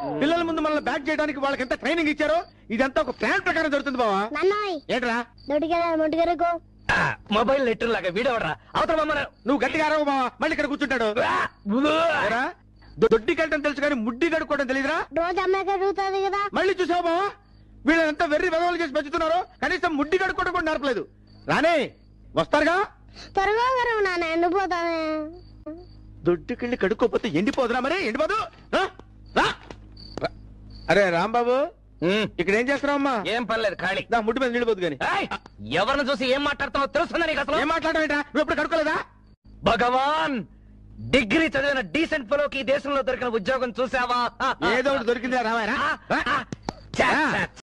పిల్లల ముందు మనల్ని బ్యాక్ చేయడానికి వాళ్ళకి ఎంత ట్రైనింగ్ ఇచ్చారో ఇదంతా ఒక ప్లాన్ ప్రకారం జరుగుతుంది బావా నన్నాయ్ ఏంట్రా దొడిగల ముడిగరకు మొబైల్ నెట్ లాగా వీడవడరా అవతల మమ్మల్ని నువ్వు గట్టిగా అరవ బావా మళ్ళీ ఇక్కడ కూర్చుంటాడు ఏరా? దొ- దొడ్డి కట్టడం తెలుసు కానీ ముడ్డి కడుక్కోవడం తెలియదురా రోజు అమ్మాయి కడుగుతుంది కదా మళ్ళీ చూసావు బావా వీళ్ళంతా వెర్రి బదవులు చేసి పెంచుతున్నారు కనీసం ముడ్డి కడుక్కోవడం కూడా నేర్పలేదు రానే వస్తారుగా త్వరగా గరవు నాన్న ఎండిపోతానే దొడ్డుకెళ్ళి కడుక్కోపోతే ఎండిపోదురా మరి ఎండిపోదు రా, రా. రా. అరే రాంబాబు ఇక్కడ ఏం చేస్తున్నావమ్మా ఏం పర్లేదు ఖాళీ నా ముడ్డు మీద నిండిపోదు కానీ ఏయ్, ఎవరిని చూసి ఏం మాట్లాడుతున్నావు తెలుస్తుందా నీకు అసలు ఏం మాట్లాడటా నువ్వు ఎప్పుడు కడుక్కోలేదా భగవాన్ డిగ్రీ చదివిన డీసెంట్ ఫెలోకి ఈ దేశంలో దొరికిన ఉద్యోగం చూసావా ఏదో ఒకటి దొరికిందా రామాయరా ఆ, ఆ, ఛ, ఛ,